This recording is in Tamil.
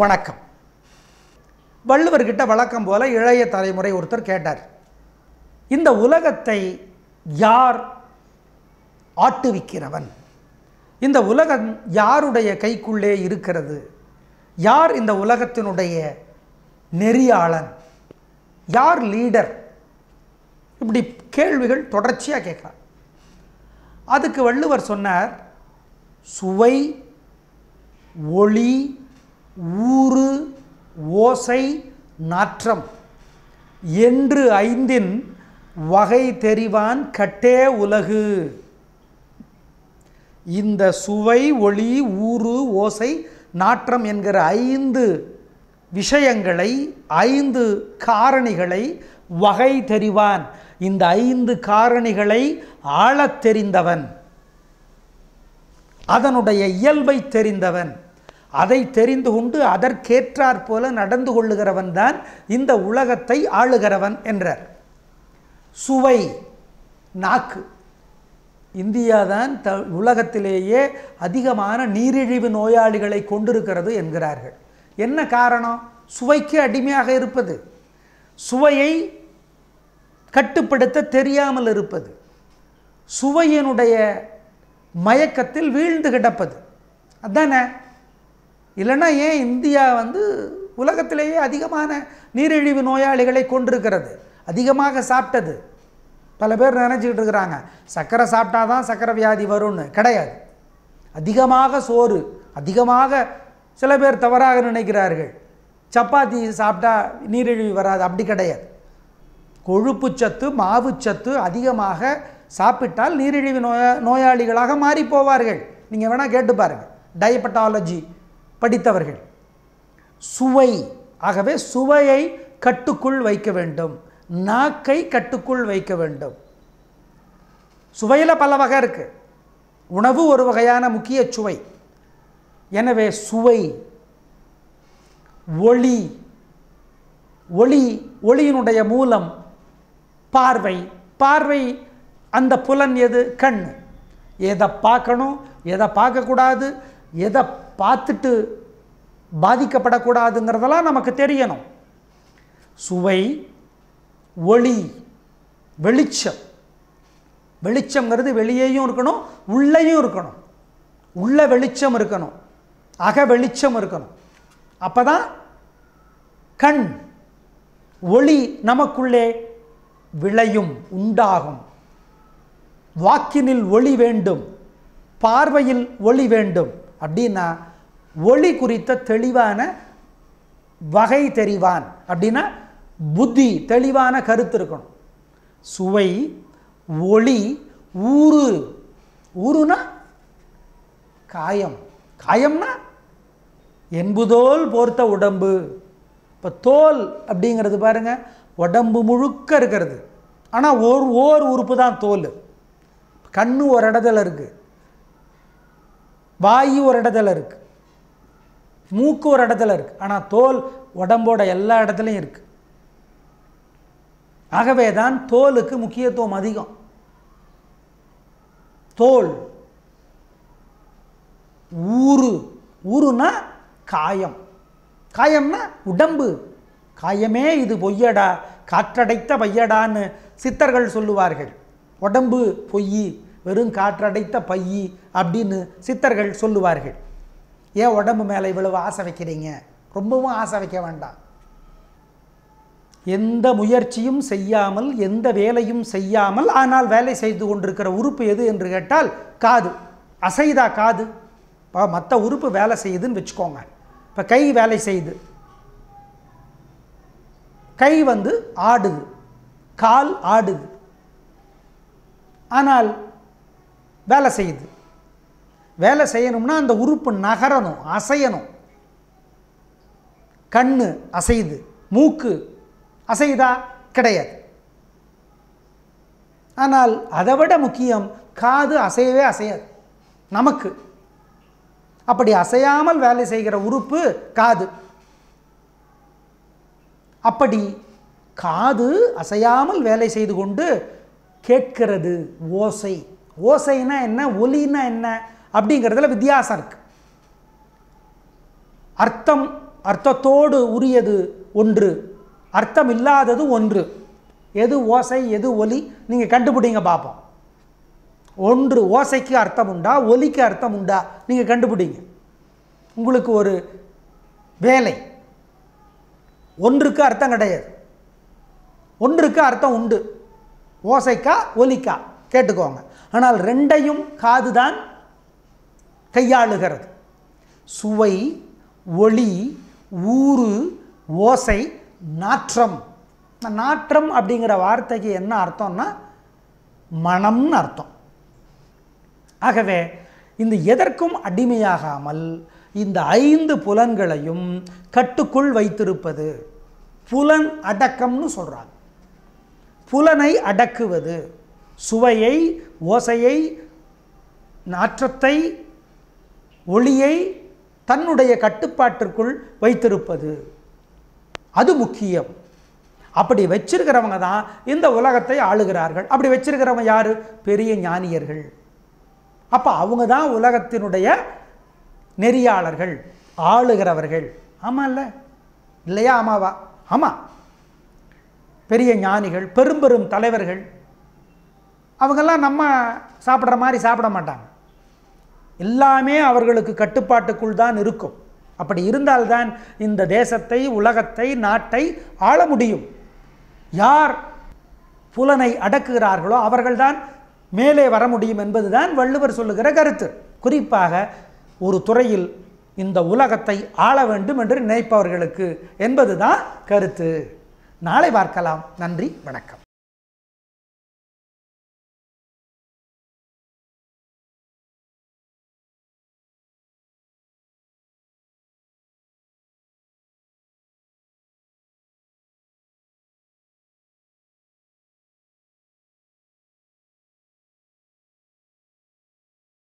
வணக்கம் வள்ளுவர்கிட்ட வழக்கம் போல இளைய தலைமுறை ஒருத்தர் கேட்டார் இந்த உலகத்தை யார் ஆட்டுவிக்கிறவன் இந்த உலகம் யாருடைய கைக்குள்ளே இருக்கிறது யார் இந்த உலகத்தினுடைய நெறியாளன் யார் லீடர் இப்படி கேள்விகள் தொடர்ச்சியாக கேட்கலாம் அதுக்கு வள்ளுவர் சொன்னார் சுவை ஒளி ஊறு ஓசை நாற்றம் என்று ஐந்தின் வகை தெரிவான் கட்டே உலகு இந்த சுவை ஒளி ஊறு ஓசை நாற்றம் என்கிற ஐந்து விஷயங்களை ஐந்து காரணிகளை வகை தெரிவான் இந்த ஐந்து காரணிகளை ஆளத் தெரிந்தவன் அதனுடைய இயல்பை தெரிந்தவன் அதை தெரிந்து கொண்டு அதற்கேற்றாற் போல நடந்து கொள்ளுகிறவன் தான் இந்த உலகத்தை ஆளுகிறவன் என்றார் சுவை நாக்கு இந்தியா தான் த உலகத்திலேயே அதிகமான நீரிழிவு நோயாளிகளை கொண்டிருக்கிறது என்கிறார்கள் என்ன காரணம் சுவைக்கு அடிமையாக இருப்பது சுவையை கட்டுப்படுத்த தெரியாமல் இருப்பது சுவையினுடைய மயக்கத்தில் வீழ்ந்து கிடப்பது அதானே இல்லைன்னா ஏன் இந்தியா வந்து உலகத்திலேயே அதிகமான நீரிழிவு நோயாளிகளை கொண்டிருக்கிறது அதிகமாக சாப்பிட்டது பல பேர் நினச்சிக்கிட்டு இருக்கிறாங்க சர்க்கரை சாப்பிட்டா தான் சர்க்கரை வியாதி வரும்னு கிடையாது அதிகமாக சோறு அதிகமாக சில பேர் தவறாக நினைக்கிறார்கள் சப்பாத்தி சாப்பிட்டா நீரிழிவு வராது அப்படி கிடையாது கொழுப்புச்சத்து மாவுச்சத்து அதிகமாக சாப்பிட்டால் நீரிழிவு நோயா நோயாளிகளாக மாறி போவார்கள் நீங்கள் வேணால் கேட்டு பாருங்கள் டயபட்டாலஜி படித்தவர்கள் சுவை ஆகவே சுவையை கட்டுக்குள் வைக்க வேண்டும் நாக்கை கட்டுக்குள் வைக்க வேண்டும் சுவையில் பல வகை இருக்கு உணவு ஒரு வகையான முக்கிய சுவை எனவே சுவை ஒளி ஒளி ஒளியினுடைய மூலம் பார்வை பார்வை அந்த புலன் எது கண் எதை பார்க்கணும் எதை பார்க்கக்கூடாது எதை பார்த்துட்டு பாதிக்கப்படக்கூடாதுங்கிறதெல்லாம் நமக்கு தெரியணும் சுவை ஒளி வெளிச்சம் வெளிச்சம்ங்கிறது வெளியேயும் இருக்கணும் உள்ளேயும் இருக்கணும் உள்ள வெளிச்சம் இருக்கணும் அக வெளிச்சம் இருக்கணும் அப்போ தான் கண் ஒளி நமக்குள்ளே விளையும் உண்டாகும் வாக்கினில் ஒளி வேண்டும் பார்வையில் ஒளி வேண்டும் அப்படின்னா ஒளி குறித்த தெளிவான வகை தெரிவான் அப்படின்னா புத்தி தெளிவான கருத்து இருக்கணும் சுவை ஒளி ஊறு ஊறுனா காயம் காயம்னா என்புதோல் போர்த்த உடம்பு இப்போ தோல் அப்படிங்கிறது பாருங்க உடம்பு முழுக்க இருக்கிறது ஆனால் ஒரு ஓர் உறுப்பு தான் தோல் கண்ணு ஒரு இடத்துல இருக்கு வாயு ஒரு இடத்துல இருக்கு மூக்கு ஒரு இடத்துல இருக்கு ஆனால் தோல் உடம்போட எல்லா இடத்துலையும் இருக்கு ஆகவே தான் தோலுக்கு முக்கியத்துவம் அதிகம் தோல் ஊறு ஊறுனா காயம் காயம்னா உடம்பு காயமே இது பொய்யடா காற்றடைத்த பையடான்னு சித்தர்கள் சொல்லுவார்கள் உடம்பு பொய் வெறும் காற்றடைத்த பையி அப்படின்னு சித்தர்கள் சொல்லுவார்கள் ஏன் உடம்பு மேலே இவ்வளவு ஆசை வைக்கிறீங்க ரொம்பவும் ஆசை வைக்க வேண்டாம் எந்த முயற்சியும் செய்யாமல் எந்த வேலையும் செய்யாமல் ஆனால் வேலை செய்து கொண்டிருக்கிற உறுப்பு எது என்று கேட்டால் காது அசைதா காது இப்போ மற்ற உறுப்பு வேலை செய்யுதுன்னு வச்சுக்கோங்க இப்போ கை வேலை செய்யுது கை வந்து ஆடுது கால் ஆடுது ஆனால் வேலை செய்யுது வேலை செய்யணும்னா அந்த உறுப்பு நகரணும் அசையணும் கண்ணு அசையுது மூக்கு அசையுதா கிடையாது ஆனால் அதை விட முக்கியம் காது அசையவே அசையாது நமக்கு அப்படி அசையாமல் வேலை செய்கிற உறுப்பு காது அப்படி காது அசையாமல் வேலை செய்து கொண்டு கேட்கிறது ஓசை ஓசைனா என்ன ஒலின்னா என்ன அப்படிங்கிறதுல வித்தியாசம் இருக்கு அர்த்தம் அர்த்தத்தோடு உரியது ஒன்று அர்த்தம் இல்லாதது ஒன்று எது ஓசை எது ஒலி நீங்கள் கண்டுபிடிங்க பார்ப்போம் ஒன்று ஓசைக்கு அர்த்தம் உண்டா ஒலிக்கு அர்த்தம் உண்டா நீங்கள் கண்டுபிடிங்க உங்களுக்கு ஒரு வேலை ஒன்றுக்கு அர்த்தம் கிடையாது ஒன்றுக்கு அர்த்தம் உண்டு ஓசைக்கா ஒலிக்கா கேட்டுக்கோங்க ஆனால் ரெண்டையும் காதுதான் கையாளுகிறது சுவை ஒளி ஊறு ஓசை நாற்றம் இந்த நாற்றம் அப்படிங்கிற வார்த்தைக்கு என்ன அர்த்தம்னா மனம்னு அர்த்தம் ஆகவே இந்த எதற்கும் அடிமையாகாமல் இந்த ஐந்து புலன்களையும் கட்டுக்குள் வைத்திருப்பது புலன் அடக்கம்னு சொல்கிறாங்க புலனை அடக்குவது சுவையை ஓசையை நாற்றத்தை ஒளியை தன்னுடைய கட்டுப்பாட்டிற்குள் வைத்திருப்பது அது முக்கியம் அப்படி வச்சிருக்கிறவங்க தான் இந்த உலகத்தை ஆளுகிறார்கள் அப்படி வச்சிருக்கிறவங்க யார் பெரிய ஞானியர்கள் அப்போ அவங்க தான் உலகத்தினுடைய நெறியாளர்கள் ஆளுகிறவர்கள் ஆமாம்ல இல்லையா ஆமாவா ஆமாம் பெரிய ஞானிகள் பெரும் பெரும் தலைவர்கள் அவங்கெல்லாம் நம்ம சாப்பிட்ற மாதிரி சாப்பிட மாட்டாங்க எல்லாமே அவர்களுக்கு கட்டுப்பாட்டுக்குள் தான் இருக்கும் அப்படி இருந்தால்தான் இந்த தேசத்தை உலகத்தை நாட்டை ஆள முடியும் யார் புலனை அடக்குகிறார்களோ அவர்கள்தான் மேலே வர முடியும் என்பதுதான் வள்ளுவர் சொல்லுகிற கருத்து குறிப்பாக ஒரு துறையில் இந்த உலகத்தை ஆள வேண்டும் என்று நினைப்பவர்களுக்கு என்பதுதான் கருத்து நாளை பார்க்கலாம் நன்றி வணக்கம்